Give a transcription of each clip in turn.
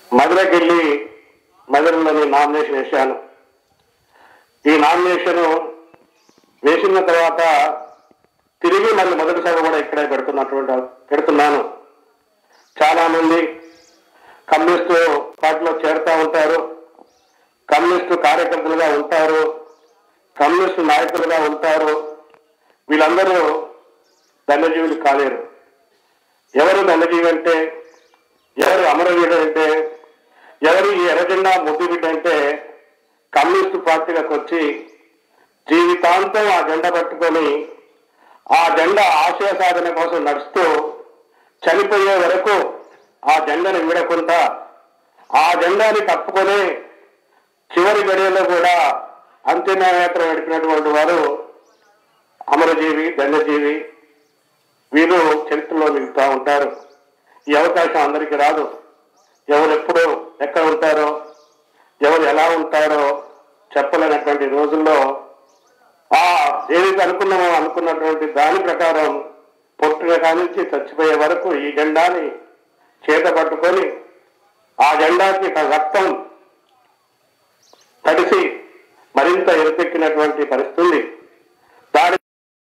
మధురకి వెళ్ళి మధురలోని నామినేషన్ వేశాను ఈ నామినేషన్ వేసిన తర్వాత తిరిగి మళ్ళీ మొదటిసారి కూడా ఇక్కడే పెడుతున్నటువంటి పెడుతున్నాను చాలా మంది కమ్యూనిస్టు పార్టీలో చేరుతా ఉంటారు కమ్యూనిస్టు కార్యకర్తలుగా ఉంటారు కమ్యూనిస్టు నాయకులుగా ఉంటారు వీళ్ళందరూ దండజీవులు కాలేరు ఎవరు దండజీవి అంటే ఎవరు అమరవీరుడు అంటే ఎవరు ఈ ఎర్రజెండా ముద్దుబిడ్డ అంటే కమ్యూనిస్టు పార్టీలకు వచ్చి జీవితాంతం ఆ జెండా పట్టుకొని ఆ జెండా ఆశయ సాధన కోసం నడుస్తూ చనిపోయే వరకు ఆ జెండాను వీడకుండా ఆ జెండాని కప్పుకొని చివరి గడియలో కూడా అంతిమయాత్ర నడిపినటువంటి వారు అమరజీవి దండజీవి వీరు చరిత్రలో మిగుతూ ఉంటారు ఈ అవకాశం అందరికీ రాదు ఎవరు ఎప్పుడు ఎక్కడ ఉంటారో ఎవరు ఎలా ఉంటారో చెప్పలేనటువంటి రోజుల్లో ఆ ఏదైతే అనుకున్నామో అనుకున్నటువంటి దాని ప్రకారం పుట్టిన కానించి చచ్చిపోయే వరకు ఈ జెండాని చేత పట్టుకొని ఆ జెండాకి రక్తం తడిసి మరింత ఎరుపెక్కినటువంటి పరిస్థితి ఉంది దాని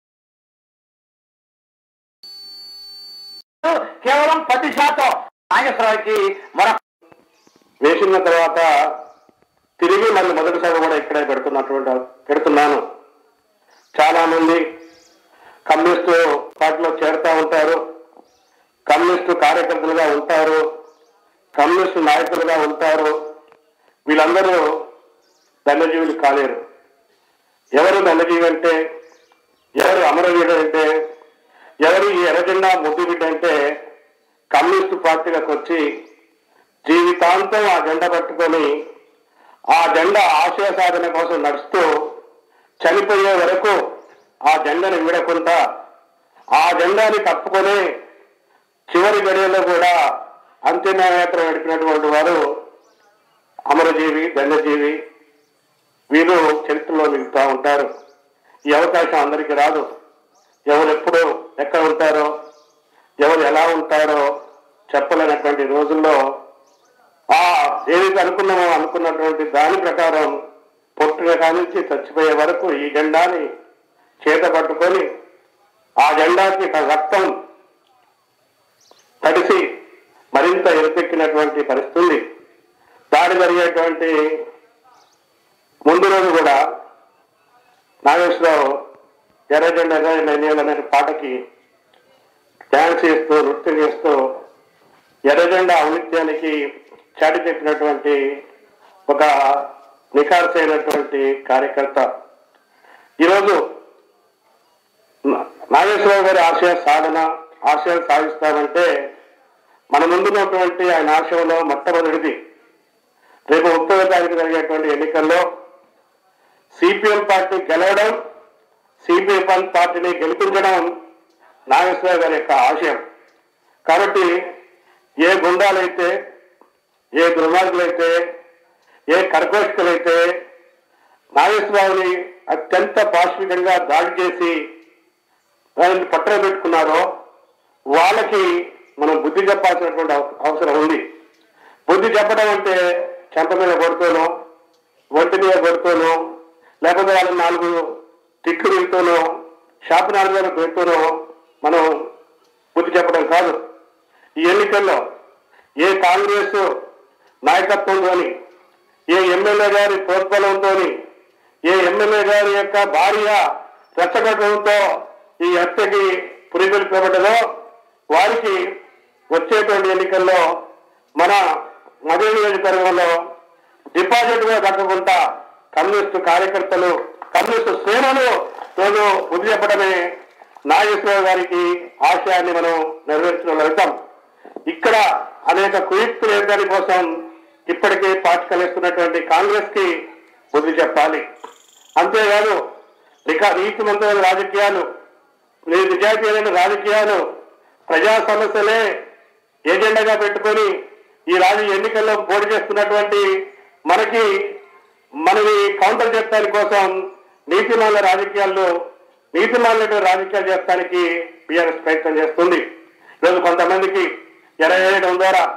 కేవలం పది శాతం నాగేశ్వరరావుకి మరొక వేసిన తర్వాత తిరిగి మళ్ళీ మొదటిసారి కూడా ఇక్కడే పెడుతున్నటువంటి పెడుతున్నాను చాలా మంది కమ్యూనిస్టు పార్టీలో చేరుతా ఉంటారు కమ్యూనిస్టు కార్యకర్తలుగా ఉంటారు కమ్యూనిస్టు నాయకులుగా ఉంటారు వీళ్ళందరూ దండజీవులు కాలేరు ఎవరు దండజీవి అంటే ఎవరు అమరవీరుడు అంటే ఎవరు ఈ ఎర్రజెండా ముద్దుబిడ్డ అంటే కమ్యూనిస్టు పార్టీలకు వచ్చి జీవితాంతం ఆ జెండా పట్టుకొని ఆ జెండా ఆశయ సాధన కోసం నడుస్తూ చనిపోయే వరకు ఆ జెండాను వీడకుండా ఆ జెండాని కప్పుకొని చివరి గడియలో కూడా అంతిమయాత్ర నడిపినటువంటి వారు అమరజీవి దండజీవి వీరు చరిత్రలో మిగుతూ ఉంటారు ఈ అవకాశం అందరికీ రాదు ఎవరు ఎప్పుడు ఎక్కడ ఉంటారో ఎవరు ఎలా ఉంటారో చెప్పలేనటువంటి రోజుల్లో ఆ ఏదైతే అనుకున్నామో అనుకున్నటువంటి దాని ప్రకారం పుట్టిన కానించి చచ్చిపోయే వరకు ఈ జెండాని చేత పట్టుకొని ఆ జెండాకి రక్తం తడిసి మరింత ఎరుపెక్కినటువంటి పరిస్థితి ఉంది దాడి జరిగేటువంటి ముందు రోజు కూడా నాగేశ్వరరావు ఎర్రజెండా ఎర్రజెండా అనే పాటకి డ్యాన్స్ చేస్తూ నృత్యం చేస్తూ ఎర్రజెండా ఔనిత్యానికి చాటి చెప్పినటువంటి ఒక నిఖార్సైనటువంటి కార్యకర్త ఈరోజు నా- నాగేశ్వరరావు గారి ఆశయ సాధన ఆశయాలు సాధిస్తామంటే మన ముందున్నటువంటి ఆయన ఆశయంలో మొట్టమొదటిది రేపు ముప్పై తారీఖు జరిగేటువంటి ఎన్నికల్లో సిపిఎం పార్టీ గెలవడం సిపిఎం పార్టీని గెలిపించడం నాగేశ్వరరావు గారి యొక్క ఆశయం కాబట్టి ఏ గుండాలైతే ఏ దుర్మార్గులైతే ఏ కర్కోశకులైతే నాగేశ్వరరావుని అత్యంత పాశ్వికంగా దాడి చేసి వాళ్ళని పట్టణ పెట్టుకున్నారో వాళ్ళకి మనం బుద్ధి చెప్పాల్సినటువంటి అవ- అవసరం ఉంది బుద్ధి చెప్పడం అంటే చెంప మీద కొడుతూనో ఒంటి మీద కొడుతూనో లేకపోతే వాళ్ళని నాలుగు తిట్లు పెడుతూనో షాపు నాలుగు పెడుతూనో మనం బుద్ధి చెప్పడం కాదు ఈ ఎన్నికల్లో ఏ కాంగ్రెస్ నాయకత్వంతోని ఏ ఎమ్మెల్యే గారి ప్రోత్బలంతో ఏ ఎమ్మెల్యే గారి యొక్క భార్య రెచ్చగొట్టడంతో ఈ హత్యకి పురిగొల్పబడ్డదో వారికి వచ్చేటువంటి ఎన్నికల్లో మన మధుర నియోజకవర్గంలో డిపాజిట్ కూడా దక్కకుండా కమ్యూనిస్టు కార్యకర్తలు కమ్యూనిస్టు శ్రేణులు రోజు బుద్ధి చెప్పడమే నాగేశ్వరరావు గారికి ఆశయాన్ని మనం నెరవేర్చడం వెళ్తాం ఇక్కడ అనేక కుయుక్తులు ఏర్పడి కోసం ఇప్పటికే పార్టీ కలిస్తున్నటువంటి కాంగ్రెస్ కి బుద్ధి చెప్పాలి అంతేకాదు ఇక నీతిమంతమైన రాజకీయాలు ని- నిజాయితీమైన రాజకీయాలు ప్రజా సమస్యలే ఏజెండాగా పెట్టుకొని ఈ రాజు ఎన్నికల్లో పోటీ చేస్తున్నటువంటి మనకి మనని కౌంటర్ చేయడానికి కోసం నీతిమాల రాజకీయాల్లో నీతిమాల రాజకీయాలు చేయడానికి బీఆర్ఎస్ ప్రయత్నం చేస్తుంది ఈరోజు కొంతమందికి ఎరవేయడం ద్వారా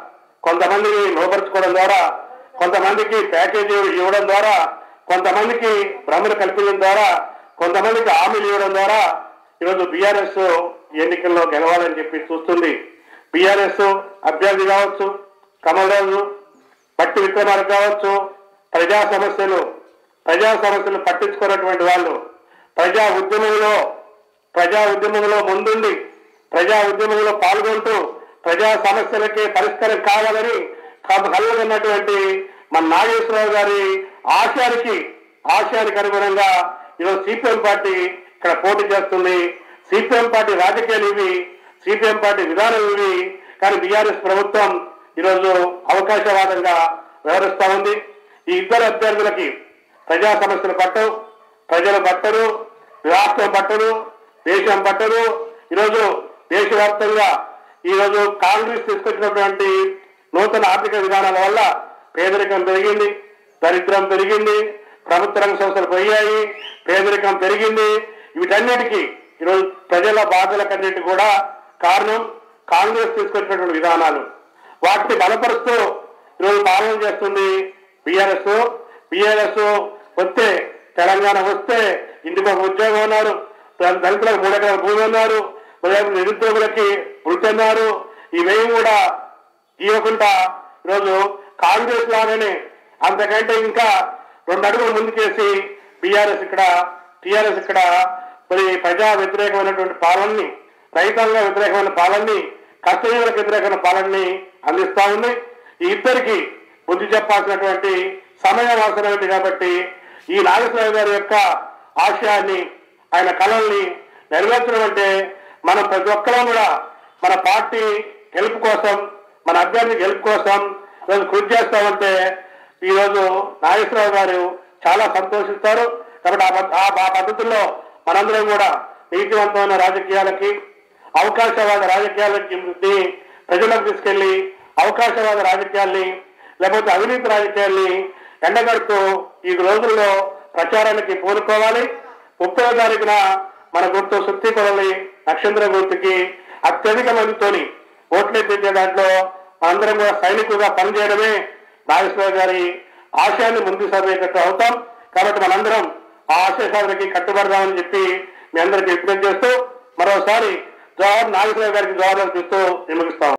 కొంతమందిని లోపరుచుకోవడం ద్వారా కొంతమందికి ప్యాకేజీ ఇవ్వడం ద్వారా కొంతమందికి భ్రమలు కల్పించడం ద్వారా కొంతమందికి హామీలు ఇవ్వడం ద్వారా ఈరోజు బీఆర్ఎస్ ఎన్నికల్లో గెలవాలని చెప్పి చూస్తుంది బీఆర్ఎస్ అభ్యర్థి కావచ్చు కమలరాజు పట్టి విక్రమార్క కావచ్చు ప్రజా సమస్యలు ప్రజా సమస్యలు పట్టించుకున్నటువంటి వాళ్ళు ప్రజా ఉద్యమంలో ప్రజా ఉద్యమంలో ముందుండి ప్రజా ఉద్యమంలో పాల్గొంటూ ప్రజా సమస్యలకి పరిష్కారం కావాలని కలుగుతున్నటువంటి మన నాగేశ్వరరావు గారి ఆశయానికి ఆశయానికి అనుగుణంగా ఈరోజు సిపిఎం పార్టీ ఇక్కడ పోటీ చేస్తుంది సిపిఎం పార్టీ రాజకీయాలు ఇవి సిపిఎం పార్టీ విధానం ఇవి కానీ బీఆర్ఎస్ ప్రభుత్వం ఈరోజు అవకాశవాదంగా వ్యవహరిస్తా ఉంది ఈ ఇద్దరు అభ్యర్థులకి ప్రజా సమస్యలు పట్టవు ప్రజలు పట్టరు రాష్ట్రం పట్టరు దేశం పట్టరు ఈరోజు దేశవ్యాప్తంగా ఈరోజు కాంగ్రెస్ తీసుకొచ్చినటువంటి నూతన ఆర్థిక విధానాల వల్ల పేదరికం పెరిగింది దరిద్రం పెరిగింది ప్రభుత్వ రంగ సంస్థలు పోయాయి పేదరికం పెరిగింది వీటన్నిటికీ ఈరోజు ప్రజల బాధలకన్నిటి కూడా కారణం కాంగ్రెస్ తీసుకొచ్చినటువంటి విధానాలు వాటిని బలపరుస్తూ ఈరోజు పాలన చేస్తుంది బీఆర్ఎస్ బీఆర్ఎస్ వస్తే తెలంగాణ వస్తే ఇంటికి ఒక ఉద్యోగం ఉన్నారు దళితులకు మూడు ఎకరాల భూమి ఉన్నారు నిరుద్యోగులకి వృత్తి అన్నారు ఇవేం కూడా ఇవ్వకుండా ఈరోజు కాంగ్రెస్ లాగానే అంతకంటే ఇంకా రెండు అడుగులు ముందుకేసి బీఆర్ఎస్ ఇక్కడ టీఆర్ఎస్ ఇక్కడ మరి ప్రజా వ్యతిరేకమైనటువంటి పాలనని రైతాంగ వ్యతిరేకమైన పాలనని కష్టజీవులకు వ్యతిరేకమైన పాలనని అందిస్తా ఉంది ఈ ఇద్దరికి బుద్ధి చెప్పాల్సినటువంటి సమయం అవసరమైంది కాబట్టి ఈ నాగేశ్వరరావు గారి యొక్క ఆశయాన్ని ఆయన కళల్ని నెరవేర్చడం అంటే మనం ప్రతి ఒక్కరం కూడా మన పార్టీ గెలుపు కోసం మన అభ్యర్థి గెలుపు కోసం ఈరోజు కృషి చేస్తామంటే ఈరోజు నాగేశ్వరరావు గారు చాలా సంతోషిస్తారు కాబట్టి ఆ పద్ధ- ఆ ఆ పద్ధతుల్లో మనందరం కూడా నీతివంతమైన రాజకీయాలకి అవకాశవాద రాజకీయాలకి ని ప్రజలకు తీసుకెళ్లి అవకాశవాద రాజకీయాల్ని లేకపోతే అవినీతి రాజకీయాల్ని ఎండగడుతూ ఈ రోజుల్లో ప్రచారానికి పూనుకోవాలి ముప్పై తారీఖున మన గుర్తు సుత్తి కొడలి నక్షత్ర గుర్తుకి అత్యధిక మందితోని ఓట్లు ఎత్తించే దాంట్లో మనందరం కూడా సైనికులుగా పనిచేయడమే నాగేశ్వర గారి ఆశయాన్ని ముందుకు సాగేటట్టు అవుతాం కాబట్టి మనందరం ఆ ఆశయ సాధనకి కట్టుబడదామని చెప్పి మీ అందరికి విజ్ఞప్తి చేస్తూ మరోసారి జవహర్ నాగేశ్వర గారికి జవహర్ చూస్తూ నియమిస్తాం